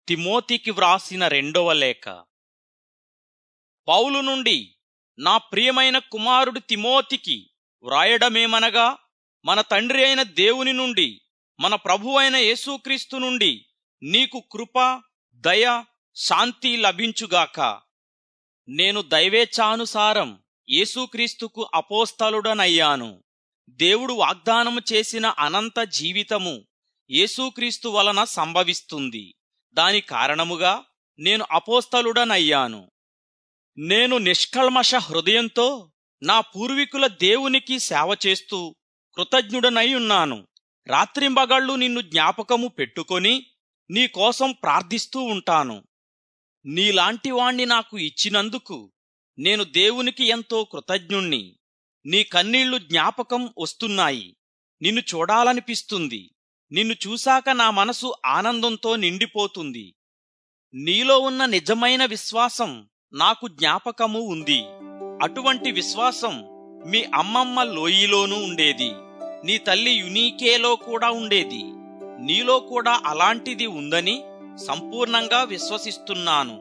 తిమోతికి వ్రాసిన రెండవ లేఖ పౌలు నుండి నా ప్రియమైన కుమారుడు తిమోతికి వ్రాయడమేమనగా మన తండ్రి అయిన దేవుని నుండి మన ప్రభు అయిన యేసుక్రీస్తు నుండి నీకు కృప దయ శాంతి లభించుగాక నేను దైవేచ్ఛానుసారం యేసుక్రీస్తుకు అపోస్తలుడనయ్యాను దేవుడు వాగ్దానము చేసిన అనంత జీవితము యేసుక్రీస్తు వలన సంభవిస్తుంది దాని కారణముగా నేను అపోస్తలుడనయ్యాను నేను నిష్కల్మష హృదయంతో నా పూర్వీకుల దేవునికి సేవ చేస్తూ కృతజ్ఞుడనై ఉన్నాను రాత్రింబగళ్ళు నిన్ను జ్ఞాపకము పెట్టుకొని నీ కోసం ప్రార్థిస్తూ ఉంటాను నీలాంటి వాణ్ణి నాకు ఇచ్చినందుకు నేను దేవునికి ఎంతో కృతజ్ఞుణ్ణి నీ కన్నీళ్లు జ్ఞాపకం వస్తున్నాయి నిన్ను చూడాలనిపిస్తుంది నిన్ను చూశాక నా మనసు ఆనందంతో నిండిపోతుంది నీలో ఉన్న నిజమైన విశ్వాసం నాకు జ్ఞాపకము ఉంది అటువంటి విశ్వాసం మీ అమ్మమ్మ లోయిలోనూ ఉండేది నీ తల్లి యునీకేలో కూడా ఉండేది నీలో కూడా అలాంటిది ఉందని సంపూర్ణంగా విశ్వసిస్తున్నాను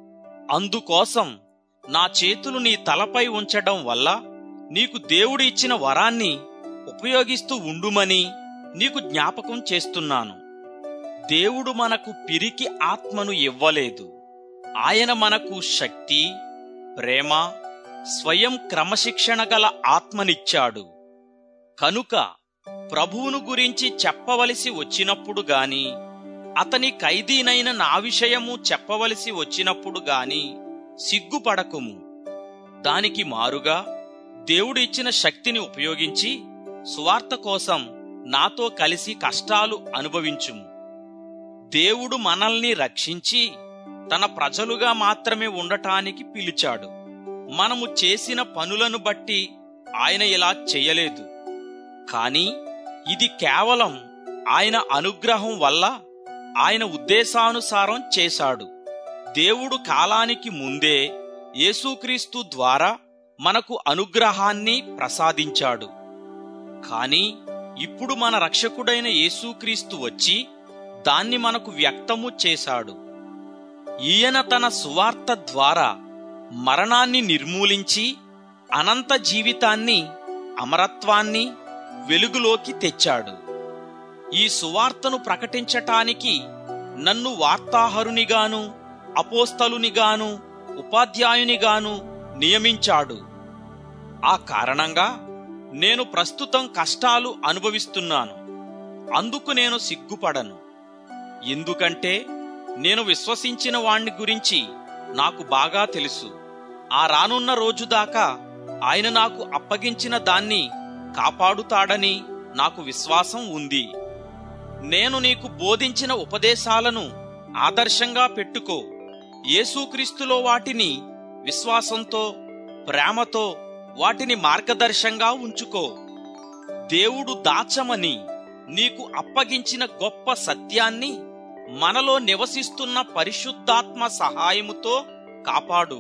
అందుకోసం నా చేతులు నీ తలపై ఉంచడం వల్ల నీకు దేవుడు ఇచ్చిన వరాన్ని ఉపయోగిస్తూ ఉండుమని నీకు జ్ఞాపకం చేస్తున్నాను దేవుడు మనకు పిరికి ఆత్మను ఇవ్వలేదు ఆయన మనకు శక్తి ప్రేమ స్వయం క్రమశిక్షణ గల ఆత్మనిచ్చాడు కనుక ప్రభువును గురించి చెప్పవలసి వచ్చినప్పుడు గాని అతని ఖైదీనైన నా విషయము చెప్పవలసి వచ్చినప్పుడు గాని సిగ్గుపడకుము దానికి మారుగా దేవుడు ఇచ్చిన శక్తిని ఉపయోగించి సువార్త కోసం నాతో కలిసి కష్టాలు అనుభవించుము దేవుడు మనల్ని రక్షించి తన ప్రజలుగా మాత్రమే ఉండటానికి పిలిచాడు మనము చేసిన పనులను బట్టి ఆయన ఇలా చెయ్యలేదు కాని ఇది కేవలం ఆయన అనుగ్రహం వల్ల ఆయన ఉద్దేశానుసారం చేశాడు దేవుడు కాలానికి ముందే యేసుక్రీస్తు ద్వారా మనకు అనుగ్రహాన్ని ప్రసాదించాడు కాని ఇప్పుడు మన రక్షకుడైన యేసుక్రీస్తు వచ్చి దాన్ని మనకు వ్యక్తము చేశాడు ఈయన తన సువార్త ద్వారా మరణాన్ని నిర్మూలించి అనంత జీవితాన్ని అమరత్వాన్ని వెలుగులోకి తెచ్చాడు ఈ సువార్తను ప్రకటించటానికి నన్ను వార్తాహరునిగాను అపోస్తలునిగాను ఉపాధ్యాయునిగాను నియమించాడు ఆ కారణంగా నేను ప్రస్తుతం కష్టాలు అనుభవిస్తున్నాను అందుకు నేను సిగ్గుపడను ఎందుకంటే నేను విశ్వసించిన వాణ్ణి గురించి నాకు బాగా తెలుసు ఆ రానున్న రోజు దాకా ఆయన నాకు అప్పగించిన దాన్ని కాపాడుతాడని నాకు విశ్వాసం ఉంది నేను నీకు బోధించిన ఉపదేశాలను ఆదర్శంగా పెట్టుకో యేసుక్రీస్తులో వాటిని విశ్వాసంతో ప్రేమతో వాటిని మార్గదర్శంగా ఉంచుకో దేవుడు దాచమని నీకు అప్పగించిన గొప్ప సత్యాన్ని మనలో నివసిస్తున్న పరిశుద్ధాత్మ సహాయముతో కాపాడు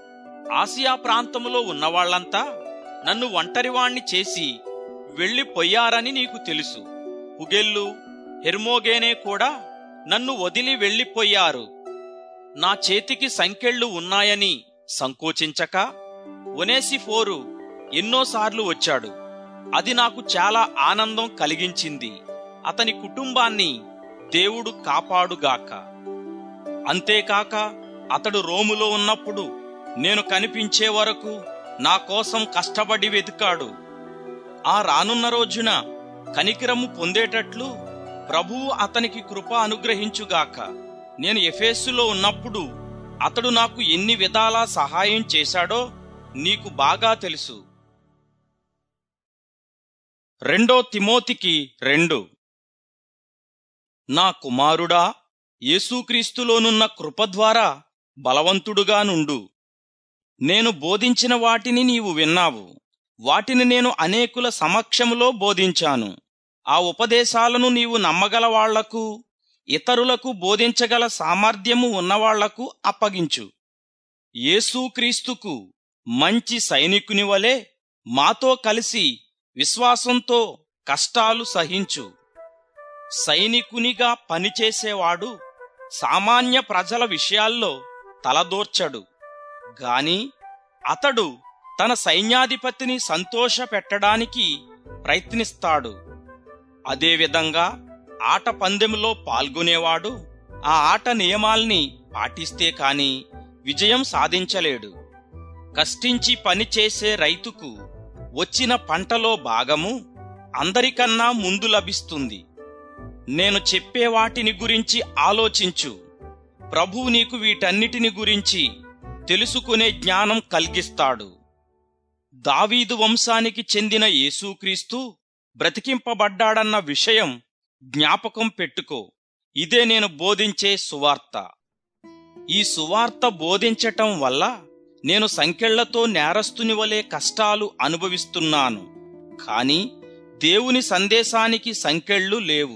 ఆసియా ప్రాంతములో ఉన్నవాళ్లంతా నన్ను ఒంటరివాణ్ణి చేసి వెళ్ళిపోయారని నీకు తెలుసు పుగెల్లు హెర్మోగేనే కూడా నన్ను వదిలి వెళ్ళిపోయారు నా చేతికి సంకెళ్ళు ఉన్నాయని సంకోచించక ఒనేసిఫోరు ఎన్నోసార్లు వచ్చాడు అది నాకు చాలా ఆనందం కలిగించింది అతని కుటుంబాన్ని దేవుడు కాపాడుగాక అంతేకాక అతడు రోములో ఉన్నప్పుడు నేను కనిపించే వరకు నా కోసం కష్టపడి వెతికాడు ఆ రానున్న రోజున కనికిరము పొందేటట్లు ప్రభువు అతనికి కృప అనుగ్రహించుగాక నేను ఎఫేసులో ఉన్నప్పుడు అతడు నాకు ఎన్ని విధాలా సహాయం చేశాడో నీకు బాగా తెలుసు రెండో తిమోతికి రెండు నా కుమారుడా యేసుక్రీస్తులోనున్న కృప ద్వారా బలవంతుడుగా నుండు నేను బోధించిన వాటిని నీవు విన్నావు వాటిని నేను అనేకుల సమక్షములో బోధించాను ఆ ఉపదేశాలను నీవు నమ్మగల వాళ్లకు ఇతరులకు బోధించగల సామర్థ్యము ఉన్నవాళ్లకు అప్పగించు యేసుక్రీస్తుకు మంచి సైనికుని వలె మాతో కలిసి విశ్వాసంతో కష్టాలు సహించు సైనికునిగా పనిచేసేవాడు సామాన్య ప్రజల విషయాల్లో తలదూర్చడు గాని అతడు తన సైన్యాధిపతిని సంతోష పెట్టడానికి ప్రయత్నిస్తాడు అదేవిధంగా ఆట పందెంలో పాల్గొనేవాడు ఆ ఆట నియమాల్ని పాటిస్తే కాని విజయం సాధించలేడు కష్టించి పనిచేసే రైతుకు వచ్చిన పంటలో భాగము అందరికన్నా ముందు లభిస్తుంది నేను చెప్పే వాటిని గురించి ఆలోచించు ప్రభువు నీకు వీటన్నిటిని గురించి తెలుసుకునే జ్ఞానం కలిగిస్తాడు దావీదు వంశానికి చెందిన యేసుక్రీస్తు బ్రతికింపబడ్డాడన్న విషయం జ్ఞాపకం పెట్టుకో ఇదే నేను బోధించే సువార్త ఈ సువార్త బోధించటం వల్ల నేను సంకెళ్లతో నేరస్తుని వలె కష్టాలు అనుభవిస్తున్నాను కాని దేవుని సందేశానికి సంకెళ్ళు లేవు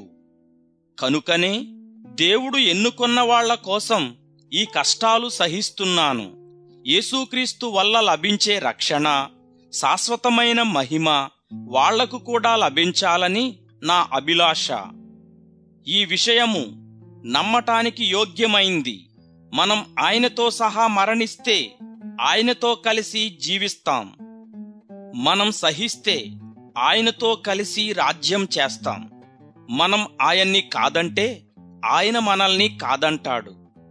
కనుకనే దేవుడు ఎన్నుకొన్న వాళ్ల కోసం ఈ కష్టాలు సహిస్తున్నాను యేసుక్రీస్తు వల్ల లభించే రక్షణ శాశ్వతమైన మహిమ వాళ్లకు కూడా లభించాలని నా అభిలాష ఈ విషయము నమ్మటానికి యోగ్యమైంది మనం ఆయనతో సహా మరణిస్తే ఆయనతో కలిసి జీవిస్తాం మనం సహిస్తే ఆయనతో కలిసి రాజ్యం చేస్తాం మనం ఆయన్ని కాదంటే ఆయన మనల్ని కాదంటాడు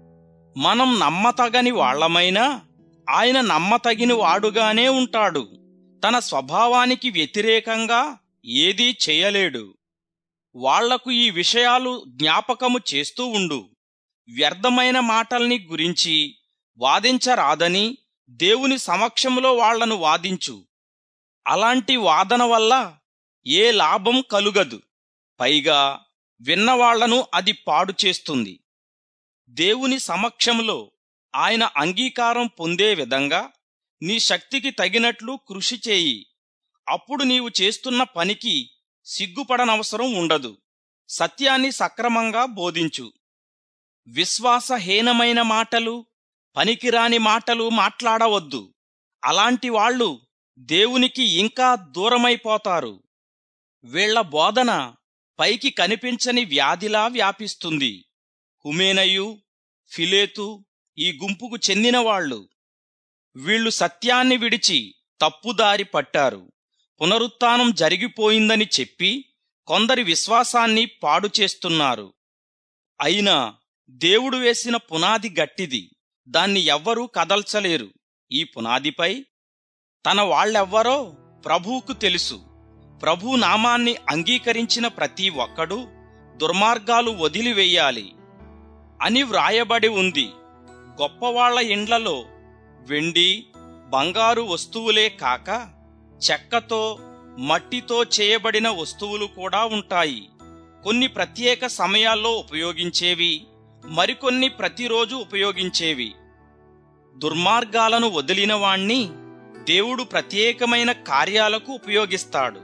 మనం నమ్మతగని వాళ్లమైనా ఆయన నమ్మతగిన వాడుగానే ఉంటాడు తన స్వభావానికి వ్యతిరేకంగా ఏదీ చేయలేడు వాళ్లకు ఈ విషయాలు జ్ఞాపకము చేస్తూ ఉండు వ్యర్థమైన మాటల్ని గురించి వాదించరాదని దేవుని సమక్షంలో వాళ్లను వాదించు అలాంటి వాదన వల్ల ఏ లాభం కలుగదు పైగా విన్నవాళ్లను అది పాడు చేస్తుంది దేవుని సమక్షంలో ఆయన అంగీకారం పొందే విధంగా నీ శక్తికి తగినట్లు కృషి చేయి అప్పుడు నీవు చేస్తున్న పనికి సిగ్గుపడనవసరం ఉండదు సత్యాన్ని సక్రమంగా బోధించు విశ్వాసహీనమైన మాటలు పనికిరాని మాటలు మాట్లాడవద్దు అలాంటి వాళ్ళు దేవునికి ఇంకా దూరమైపోతారు వీళ్ల బోధన పైకి కనిపించని వ్యాధిలా వ్యాపిస్తుంది హుమేనయు ఫిలేతు ఈ గుంపుకు చెందినవాళ్లు వీళ్లు సత్యాన్ని విడిచి తప్పుదారి పట్టారు పునరుత్థానం జరిగిపోయిందని చెప్పి కొందరి విశ్వాసాన్ని పాడు చేస్తున్నారు అయినా దేవుడు వేసిన పునాది గట్టిది దాన్ని ఎవ్వరూ కదల్చలేరు ఈ పునాదిపై తన వాళ్ళెవ్వరో ప్రభువుకు తెలుసు ప్రభు నామాన్ని అంగీకరించిన ప్రతి ఒక్కడూ దుర్మార్గాలు వదిలివేయాలి అని వ్రాయబడి ఉంది గొప్పవాళ్ల ఇండ్లలో వెండి బంగారు వస్తువులే కాక చెక్కతో మట్టితో చేయబడిన వస్తువులు కూడా ఉంటాయి కొన్ని ప్రత్యేక సమయాల్లో ఉపయోగించేవి మరికొన్ని ప్రతిరోజు ఉపయోగించేవి దుర్మార్గాలను వదిలిన వాణ్ణి దేవుడు ప్రత్యేకమైన కార్యాలకు ఉపయోగిస్తాడు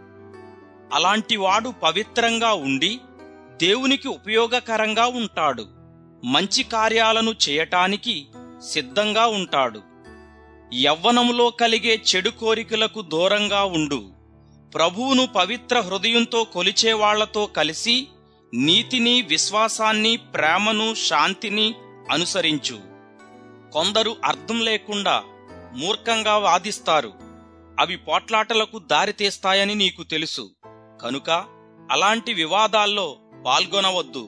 అలాంటివాడు పవిత్రంగా ఉండి దేవునికి ఉపయోగకరంగా ఉంటాడు మంచి కార్యాలను చేయటానికి సిద్ధంగా ఉంటాడు యవ్వనములో కలిగే చెడు కోరికలకు దూరంగా ఉండు ప్రభువును పవిత్ర హృదయంతో కొలిచేవాళ్లతో కలిసి నీతిని విశ్వాసాన్ని ప్రేమను శాంతిని అనుసరించు కొందరు అర్థం లేకుండా మూర్ఖంగా వాదిస్తారు అవి పోట్లాటలకు దారితీస్తాయని నీకు తెలుసు కనుక అలాంటి వివాదాల్లో పాల్గొనవద్దు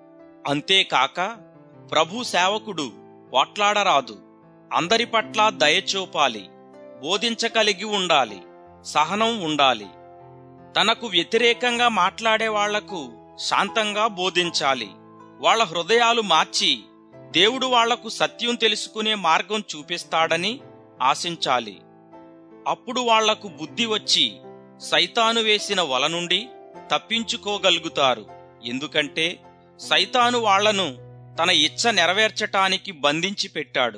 అంతేకాక ప్రభు సేవకుడు పోట్లాడరాదు అందరి పట్ల దయచూపాలి బోధించగలిగి ఉండాలి సహనం ఉండాలి తనకు వ్యతిరేకంగా మాట్లాడే వాళ్లకు శాంతంగా బోధించాలి వాళ్ళ హృదయాలు మార్చి దేవుడు వాళ్లకు సత్యం తెలుసుకునే మార్గం చూపిస్తాడని ఆశించాలి అప్పుడు వాళ్లకు బుద్ధి వచ్చి సైతాను వేసిన వల నుండి తప్పించుకోగలుగుతారు ఎందుకంటే సైతాను వాళ్లను తన ఇచ్చ నెరవేర్చటానికి బంధించి పెట్టాడు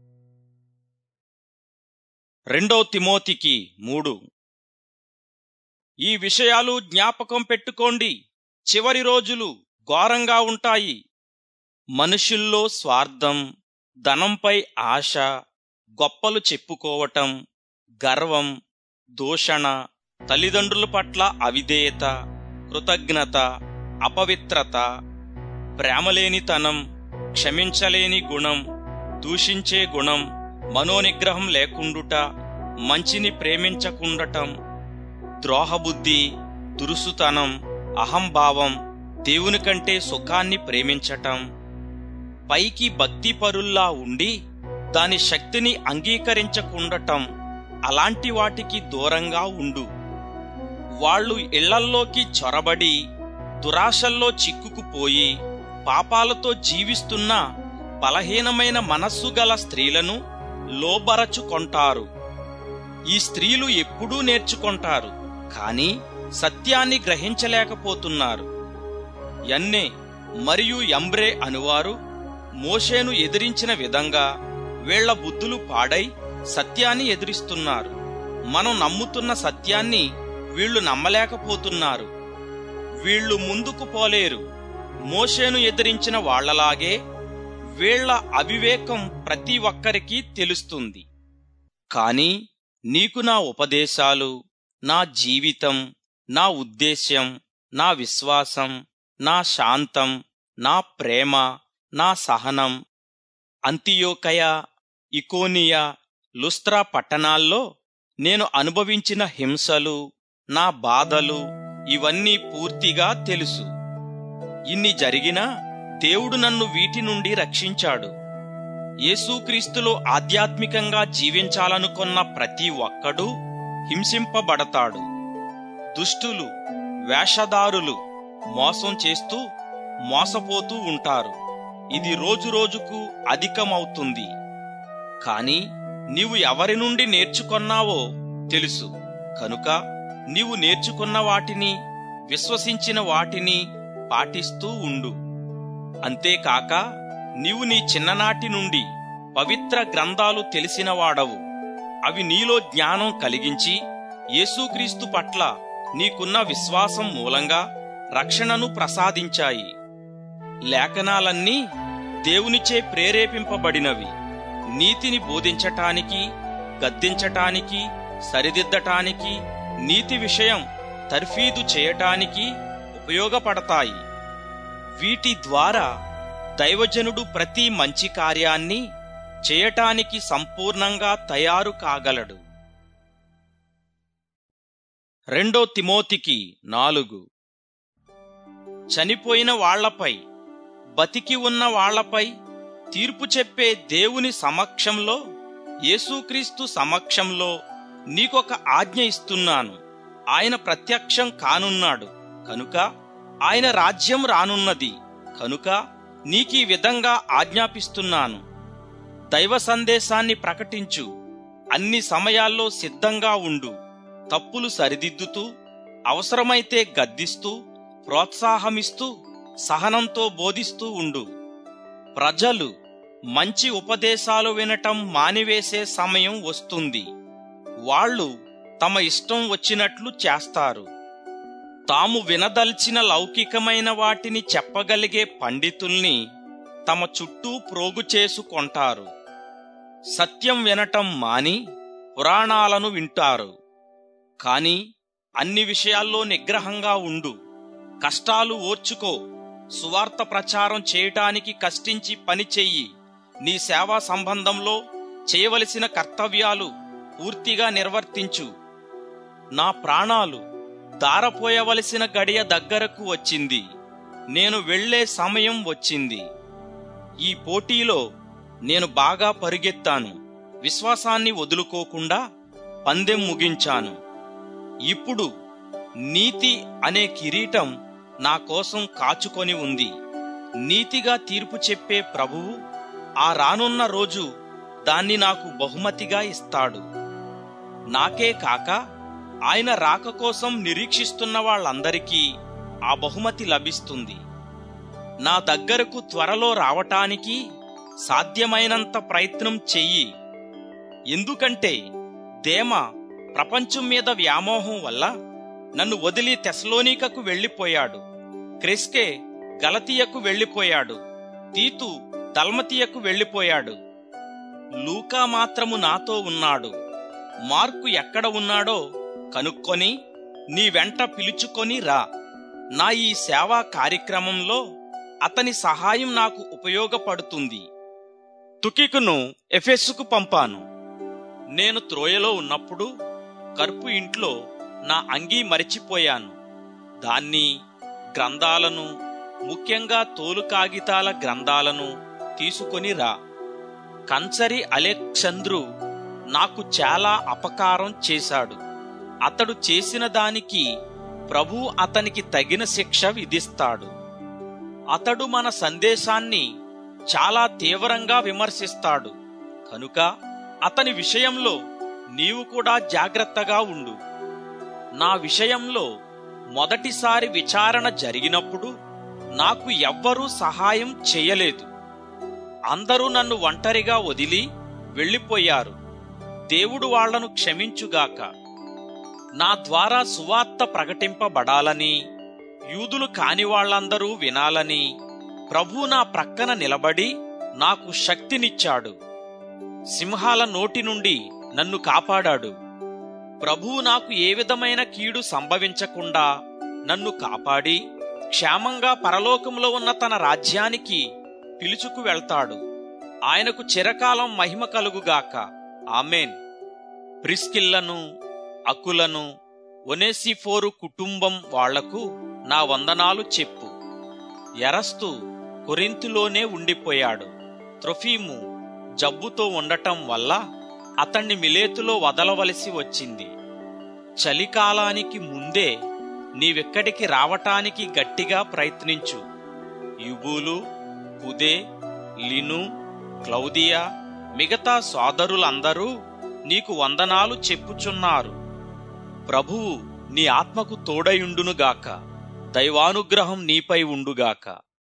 రెండో తిమోతికి మూడు ఈ విషయాలు జ్ఞాపకం పెట్టుకోండి చివరి రోజులు ఘోరంగా ఉంటాయి మనుషుల్లో స్వార్థం ధనంపై ఆశ గొప్పలు చెప్పుకోవటం గర్వం దూషణ తల్లిదండ్రుల పట్ల అవిధేయత కృతజ్ఞత అపవిత్రత ప్రేమలేనితనం క్షమించలేని గుణం దూషించే గుణం మనోనిగ్రహం లేకుండుట మంచిని ప్రేమించకుండటం ద్రోహబుద్ధి దురుసుతనం అహంభావం దేవుని కంటే సుఖాన్ని ప్రేమించటం పైకి భక్తిపరుల్లా ఉండి దాని శక్తిని అంగీకరించకుండటం అలాంటి వాటికి దూరంగా ఉండు వాళ్ళు ఇళ్లల్లోకి చొరబడి దురాశల్లో చిక్కుకుపోయి పాపాలతో జీవిస్తున్న బలహీనమైన మనస్సు గల స్త్రీలను లోబరచుకొంటారు ఈ స్త్రీలు ఎప్పుడూ నేర్చుకొంటారు కాని సత్యాన్ని గ్రహించలేకపోతున్నారు యన్నే మరియు యంబ్రే అనువారు మోషేను ఎదిరించిన విధంగా వీళ్ల బుద్ధులు పాడై సత్యాన్ని ఎదిరిస్తున్నారు మనం నమ్ముతున్న సత్యాన్ని వీళ్ళు నమ్మలేకపోతున్నారు వీళ్ళు ముందుకు పోలేరు మోషేను ఎదిరించిన వాళ్లలాగే వీళ్ల అవివేకం ప్రతి ఒక్కరికి తెలుస్తుంది కాని నీకు నా ఉపదేశాలు నా జీవితం నా ఉద్దేశ్యం నా విశ్వాసం నా శాంతం నా ప్రేమ నా సహనం అంతియోకయ ఇకోనియా లుస్త్రా పట్టణాల్లో నేను అనుభవించిన హింసలు నా బాధలు ఇవన్నీ పూర్తిగా తెలుసు ఇన్ని జరిగినా దేవుడు నన్ను వీటి నుండి రక్షించాడు యేసుక్రీస్తులో ఆధ్యాత్మికంగా జీవించాలనుకున్న ప్రతి ఒక్కడూ హింసింపబడతాడు దుష్టులు వేషధారులు మోసం చేస్తూ మోసపోతూ ఉంటారు ఇది రోజురోజుకు అధికమవుతుంది కాని నీవు ఎవరి నుండి నేర్చుకొన్నావో తెలుసు కనుక నీవు నేర్చుకున్న వాటిని విశ్వసించిన వాటిని పాటిస్తూ ఉండు అంతేకాక నీవు నీ చిన్ననాటి నుండి పవిత్ర గ్రంథాలు తెలిసిన వాడవు అవి నీలో జ్ఞానం కలిగించి యేసుక్రీస్తు పట్ల నీకున్న విశ్వాసం మూలంగా రక్షణను ప్రసాదించాయి లేఖనాలన్నీ దేవునిచే ప్రేరేపింపబడినవి నీతిని బోధించటానికి గద్దించటానికి సరిదిద్దటానికి నీతి విషయం తర్ఫీదు చేయటానికి ఉపయోగపడతాయి వీటి ద్వారా దైవజనుడు ప్రతి మంచి కార్యాన్ని చేయటానికి సంపూర్ణంగా తయారు కాగలడు రెండో తిమోతికి నాలుగు చనిపోయిన వాళ్లపై బతికి ఉన్న వాళ్లపై తీర్పు చెప్పే దేవుని సమక్షంలో యేసుక్రీస్తు సమక్షంలో నీకొక ఆజ్ఞ ఇస్తున్నాను ఆయన ప్రత్యక్షం కానున్నాడు కనుక ఆయన రాజ్యం రానున్నది కనుక నీకీ విధంగా ఆజ్ఞాపిస్తున్నాను దైవ సందేశాన్ని ప్రకటించు అన్ని సమయాల్లో సిద్ధంగా ఉండు తప్పులు సరిదిద్దుతూ అవసరమైతే గద్దిస్తూ ప్రోత్సాహమిస్తూ సహనంతో బోధిస్తూ ఉండు ప్రజలు మంచి ఉపదేశాలు వినటం మానివేసే సమయం వస్తుంది వాళ్ళు తమ ఇష్టం వచ్చినట్లు చేస్తారు తాము వినదల్చిన లౌకికమైన వాటిని చెప్పగలిగే పండితుల్ని తమ చుట్టూ ప్రోగు చేసుకొంటారు సత్యం వినటం మాని పురాణాలను వింటారు కాని అన్ని విషయాల్లో నిగ్రహంగా ఉండు కష్టాలు ఓర్చుకో సువార్త ప్రచారం చేయటానికి కష్టించి పని చెయ్యి నీ సేవా సంబంధంలో చేయవలసిన కర్తవ్యాలు పూర్తిగా నిర్వర్తించు నా ప్రాణాలు దారపోయవలసిన గడియ దగ్గరకు వచ్చింది నేను వెళ్లే సమయం వచ్చింది ఈ పోటీలో నేను బాగా పరుగెత్తాను విశ్వాసాన్ని వదులుకోకుండా పందెం ముగించాను ఇప్పుడు నీతి అనే కిరీటం నా కోసం కాచుకొని ఉంది నీతిగా తీర్పు చెప్పే ప్రభువు ఆ రానున్న రోజు దాన్ని నాకు బహుమతిగా ఇస్తాడు నాకే కాక ఆయన రాక కోసం నిరీక్షిస్తున్న వాళ్ళందరికీ ఆ బహుమతి లభిస్తుంది నా దగ్గరకు త్వరలో రావటానికి సాధ్యమైనంత ప్రయత్నం చెయ్యి ఎందుకంటే దేమ ప్రపంచం మీద వ్యామోహం వల్ల నన్ను వదిలి తెస్లోనికకు వెళ్ళిపోయాడు క్రెస్కే గలతీయకు వెళ్ళిపోయాడు తీతు దల్మతీయకు వెళ్ళిపోయాడు లూకా మాత్రము నాతో ఉన్నాడు మార్కు ఎక్కడ ఉన్నాడో కనుక్కొని నీ వెంట పిలుచుకొని రా నా ఈ సేవా కార్యక్రమంలో అతని సహాయం నాకు ఉపయోగపడుతుంది తుకికును ఎఫెస్సుకు పంపాను నేను త్రోయలో ఉన్నప్పుడు కర్పు ఇంట్లో నా అంగీ మరిచిపోయాను దాన్ని గ్రంథాలను ముఖ్యంగా తోలు కాగితాల గ్రంథాలను తీసుకొని రా కంచరి అలెక్సంద్రు నాకు చాలా అపకారం చేశాడు అతడు చేసిన దానికి ప్రభు అతనికి తగిన శిక్ష విధిస్తాడు అతడు మన సందేశాన్ని చాలా తీవ్రంగా విమర్శిస్తాడు కనుక అతని విషయంలో నీవు కూడా జాగ్రత్తగా ఉండు నా విషయంలో మొదటిసారి విచారణ జరిగినప్పుడు నాకు ఎవ్వరూ సహాయం చేయలేదు అందరూ నన్ను ఒంటరిగా వదిలి వెళ్ళిపోయారు దేవుడు వాళ్లను క్షమించుగాక నా ద్వారా సువార్త ప్రకటింపబడాలని యూదులు కాని వాళ్ళందరూ వినాలని ప్రభు నా ప్రక్కన నిలబడి నాకు శక్తినిచ్చాడు సింహాల నోటి నుండి నన్ను కాపాడాడు ప్రభువు నాకు ఏ విధమైన కీడు సంభవించకుండా నన్ను కాపాడి క్షేమంగా పరలోకంలో ఉన్న తన రాజ్యానికి పిలుచుకు వెళ్తాడు ఆయనకు చిరకాలం మహిమ కలుగుగాక ఆమెన్ ప్రిస్కిల్లను అకులను ఒనేసిఫోరు కుటుంబం వాళ్లకు నా వందనాలు చెప్పు ఎరస్తు కొరింతులోనే ఉండిపోయాడు త్రొఫీము జబ్బుతో ఉండటం వల్ల అతన్ని మిలేతులో వదలవలసి వచ్చింది చలికాలానికి ముందే నీవెక్కడికి రావటానికి గట్టిగా ప్రయత్నించు యుబూలు కుదే లిను క్లౌదియా మిగతా సోదరులందరూ నీకు వందనాలు చెప్పుచున్నారు ప్రభువు నీ ఆత్మకు తోడయుండునుగాక దైవానుగ్రహం నీపై ఉండుగాక